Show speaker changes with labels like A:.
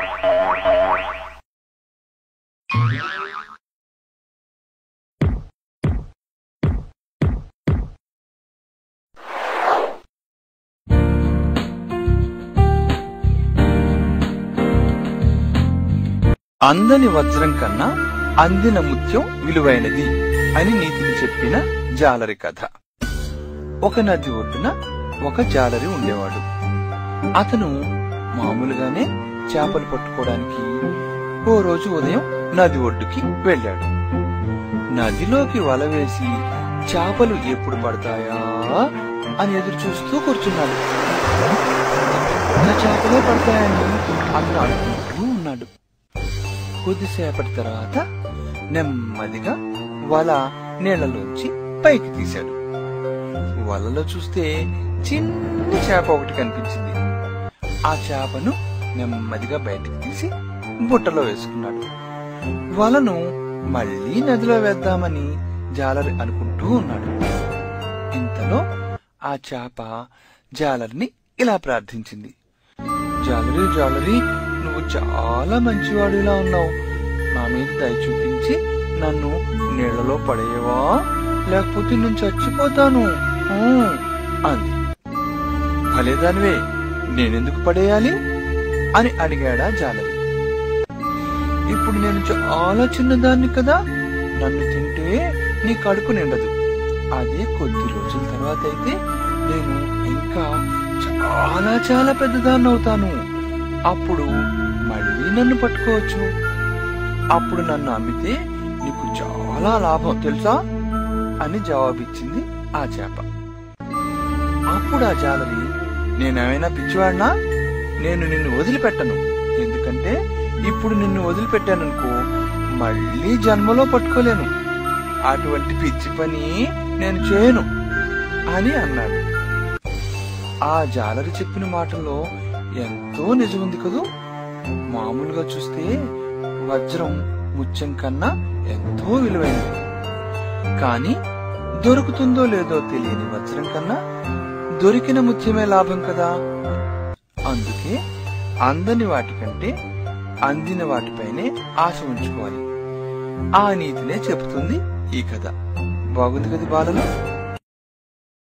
A: అందని వజ్రం కన్నా అందిన ముత్యం విలువైనది అని నీతిని చెప్పిన జాలరి కథ ఒక నది ఒడ్డున ఒక జాలరి ఉండేవాడు అతను మామూలుగానే చేపలు పట్టుకోవడానికి ఓ రోజు ఉదయం నది ఒడ్డుకి వెళ్ళాడు నదిలోకి వల వేసి చేపలు ఎప్పుడు పడతాయా అని ఎదురు చూస్తూ కూర్చున్నాడు పెద్ద చేపలే పడతాయని అతను అనుకుంటూ ఉన్నాడు కొద్దిసేపటి తర్వాత నెమ్మదిగా వల నీళ్లలోంచి పైకి తీశాడు వలలో చూస్తే చిన్న చేప ఒకటి కనిపించింది ఆ చేపను నెమ్మదిగా బయటికి తీసి బుట్టలో వేసుకున్నాడు వలను మళ్ళీ నదిలో వేద్దామని జాలరి అనుకుంటూ ఉన్నాడు ఇంతలో ఆ చేప జాలరిని ఇలా ప్రార్థించింది జాలరి జాలరి నువ్వు చాలా మంచివాడిలా ఉన్నావు నా మీద దయ చూపించి నన్ను నీళ్లలో పడేయవా లేకపోతే నేను చచ్చిపోతాను ఊ, అంది భలేదానివే నేనెందుకు పడేయాలి అని అడిగాడా జాలరి ఇప్పుడు నేను చాలా చిన్నదాన్ని కదా నన్ను తింటే నీ కడుపు నిండదు అదే కొద్ది రోజుల తర్వాత అయితే నేను ఇంకా చాలా చాలా పెద్దదాన్ని అవుతాను అప్పుడు మళ్ళీ నన్ను పట్టుకోవచ్చు అప్పుడు నన్ను అమ్మితే నీకు చాలా లాభం తెలుసా అని జవాబిచ్చింది ఆ చేప అప్పుడు ఆ జాలరి నేనేమైనా పిచ్చివాడినా నేను నిన్ను వదిలిపెట్టను ఎందుకంటే ఇప్పుడు నిన్ను వదిలిపెట్టాననుకో మళ్ళీ జన్మలో పట్టుకోలేను అటువంటి పిచ్చి పని నేను చేయను అని అన్నాడు ఆ జాలరి చెప్పిన మాటల్లో ఎంతో నిజముంది కదూ మామూలుగా చూస్తే వజ్రం ముత్యం కన్నా ఎంతో విలువైనది కానీ దొరుకుతుందో లేదో తెలియని వజ్రం కన్నా దొరికిన ముత్యమే లాభం కదా అందుకే అందని వాటికంటే అందిన వాటిపైనే ఆశ ఉంచుకోవాలి ఆ నీతినే చెబుతుంది ఈ కథ బాగుంది కదా బాలలో